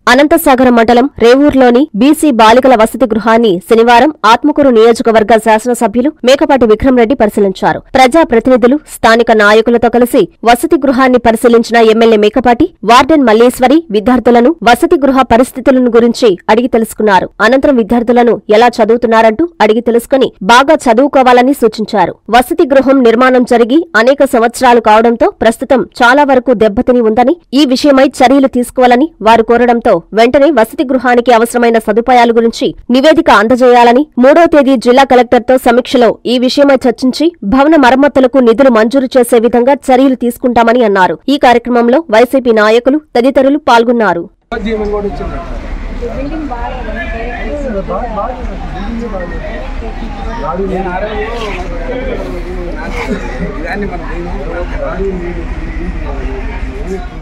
అనంతసాగరం మండలం రేవూర్లోని బీసీ బాలికల వసతి గృహాన్ని శనివారం ఆత్మకూరు నియోజకవర్గ శాసనసభ్యులు మేకపాటి విక్రమరెడ్డి పరిశీలించారు ప్రజా ప్రతినిధులు స్థానిక నాయకులతో కలిసి వసతి గృహాన్ని పరిశీలించిన ఎమ్మెల్యే మేకపాటి వార్డెన్ మల్లేశ్వరి విద్యార్థులను వసతి గృహ పరిస్థితులను గురించి అడిగి తెలుసుకున్నారు అనంతరం విద్యార్థులను ఎలా చదువుతున్నారంటూ అడిగి తెలుసుకుని బాగా చదువుకోవాలని సూచించారు వసతి గృహం నిర్మాణం జరిగి అనేక సంవత్సరాలు కావడంతో ప్రస్తుతం చాలా వరకు దెబ్బతిని ఉందని ఈ విషయమై చర్యలు తీసుకోవాలని వారు కోరడంతో వెంటనే వసతి గృహానికి అవసరమైన సదుపాయాల గురించి నివేదిక అందజేయాలని మూడో తేదీ జిల్లా కలెక్టర్తో సమీక్షలో ఈ విషయమై చర్చించి భవన మరమ్మతులకు నిధులు మంజూరు చేసే విధంగా చర్యలు తీసుకుంటామని అన్నారు ఈ కార్యక్రమంలో వైసీపీ నాయకులు తదితరులు పాల్గొన్నారు జీవన్ కూడా వచ్చింది నేను ఆ రోజు ఇదాన్ని మన